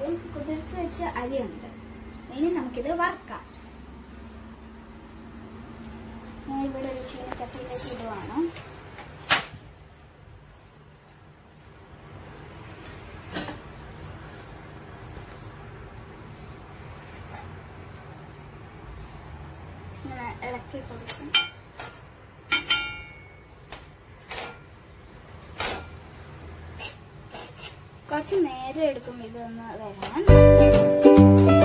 ഇപ്പം കുതിർത്ത് വെച്ച അരിയുണ്ട് ഇനി നമുക്കിത് വറക്കാം ഞാൻ ഇവിടെ ഒരു ചീനച്ചട്ടിയിലേക്ക് ഇടുവാണ് ഇങ്ങനെ ഇളക്കി കൊടുക്കും കുറച്ച് നേരം എടുക്കും ഇതൊന്ന് വരാൻ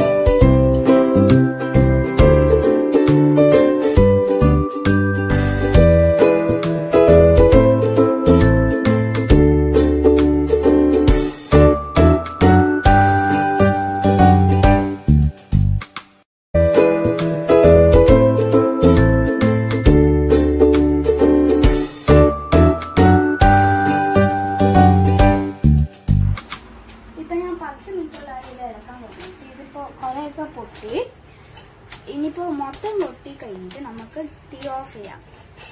ഇപ്പൊ ഞാൻ പത്ത് മിനിറ്റുള്ള ഇത് ഇളക്കാൻ തുടങ്ങി ഇതിപ്പോ കുറെയൊക്കെ പൊട്ടി ഇനിയിപ്പോ മൊത്തം പൊട്ടി കഴിഞ്ഞിട്ട് നമുക്ക് തീ ഓഫ് ചെയ്യാം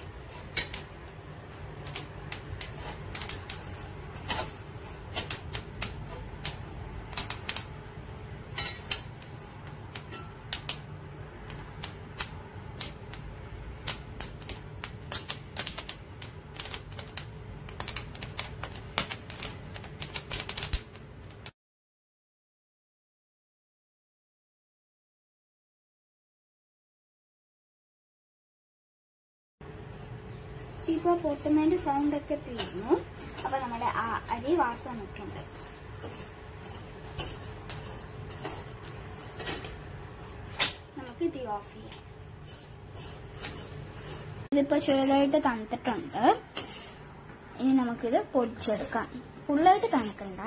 ഇപ്പൊ പൊട്ടുന്നതിന്റെ സൗണ്ട് ഒക്കെ തീർന്നു അപ്പൊ നമ്മുടെ ആ അരി വാർത്ത വന്നിട്ടുണ്ട് നമുക്ക് തീ ഓഫ് ചെയ്യാം ഇതിപ്പോ ചെറുതായിട്ട് തണുത്തിട്ടുണ്ട് ഇനി നമുക്കിത് പൊടിച്ചെടുക്കാം ഫുള്ളായിട്ട് തണുക്കണ്ട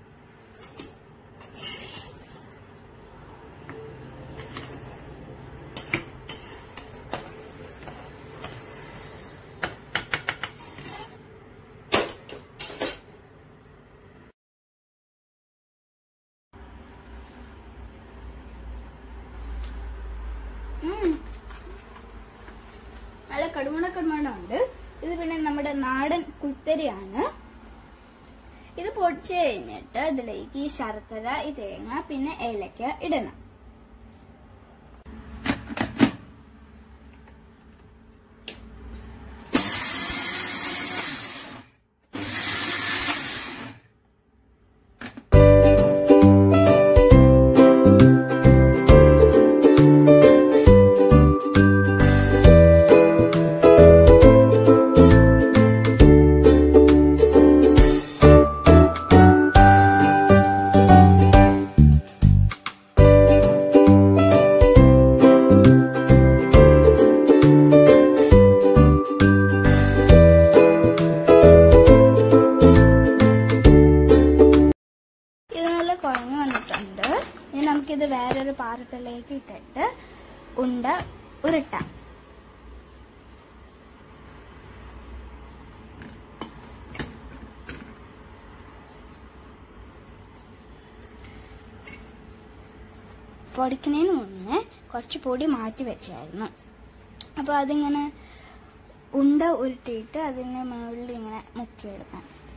ഉം. നല്ല കടുമണ കടുമണ ഉണ്ട് ഇത് പിന്നെ നമ്മുടെ നാടൻ കുത്തരിയാണ് ഇത് പൊടിച്ചു കഴിഞ്ഞിട്ട് ഇതിലേക്ക് ഈ ശർക്കര ഈ തേങ്ങ പിന്നെ ഏലക്ക ഇടണം ഇത് നല്ല കുഴഞ്ഞു വന്നിട്ടുണ്ട് ഇനി നമുക്കിത് വേറൊരു പാത്രത്തിലേക്ക് ഇട്ടിട്ട് ഉണ്ട ഉരുട്ടാം പൊടിക്കുന്നതിന് മുന്നേ കുറച്ച് പൊടി മാറ്റി വെച്ചായിരുന്നു അപ്പോൾ അതിങ്ങനെ ഉണ്ട ഉരുട്ടിയിട്ട് അതിൻ്റെ മുകളിൽ ഇങ്ങനെ മുക്കിയെടുക്കാം